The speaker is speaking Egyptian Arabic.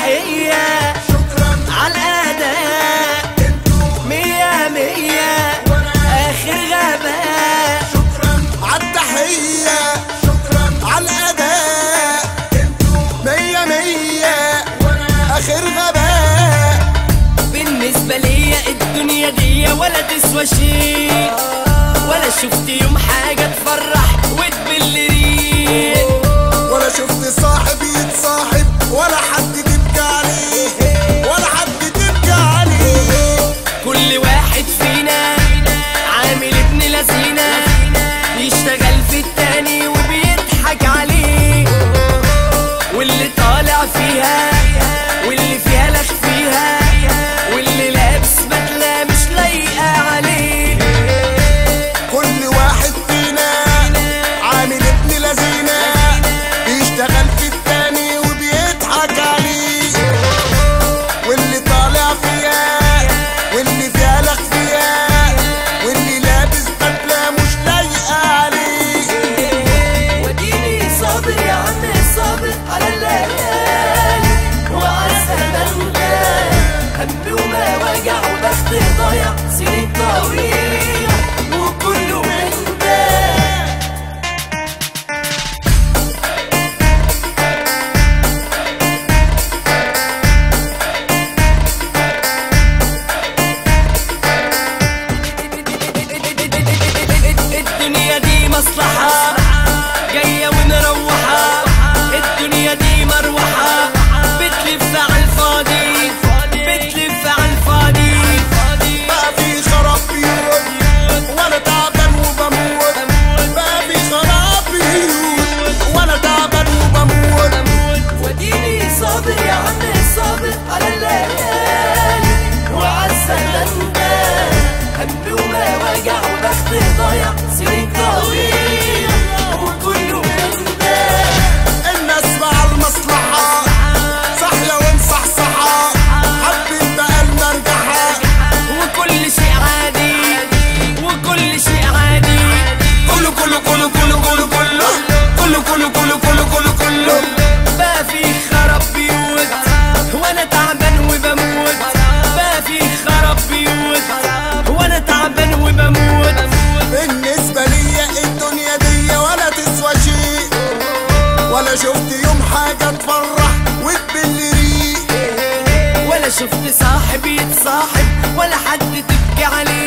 تحية شكرا على الأداء مية مية آخر غباء شكرا عالتحية شكرا عالأداء مية مية آخر غباء بالنسبة ليا الدنيا دي ولا تسوى شيء ولا شفت يوم حاجة تفرح وتبل ريق ولا شفت صاحب يتصاحب ولا حد تبكي عليه ولا حد تبكي عليه كل واحد فينا عامل ابن لذينة يشتغل في التاني وبيضحك عليه واللي طالع فيها واللي فيها لخ فيها واللي لابس بدلة مش لايقة عليه كل واحد فينا عامل ابن لذينة بيشتغل في التاني وبيضحك عليه واللي طالع فيها واللي فيها لخ فيها واللي لابس بدلة مش لايقة عليه وديني صابر يا عم صابر على الليالي وعلى الزمن غالي هم وما وجع وبخت ضايع سنين طويلة وكله من ده الدنيا دي مصلحة جاية ونروحة الدنيا دي مروحة بتلف على الفاضي بتلف على الفاضي بقى في خراب بيوت وانا تعبان وبموت بقى في خراب بيوت وانا تعبان وبموت وديني صابر يا عم صابر على الليالي وعلى الزمن ده هم وما وجع وبخت ضايع سنين طويلة وكله من ده الناس مع المصلحة صحية ومصحصحة حبيت بقى المرجحة وكل شيء عادي وكل شيء عادي كله كله كله كله كله كله كله كله كله كله كله كله بقى في خراب بيوت وانا تعبان وبموت بقى في خراب بيوت وانا تعبان وبموت بالنسبة ليا الدنيا دي ولا تسوى شيء ولا شفت يوم حاجة تفرح وتبل ريق ولا شفت صاحب يتصاحب ولا حد تبكي عليه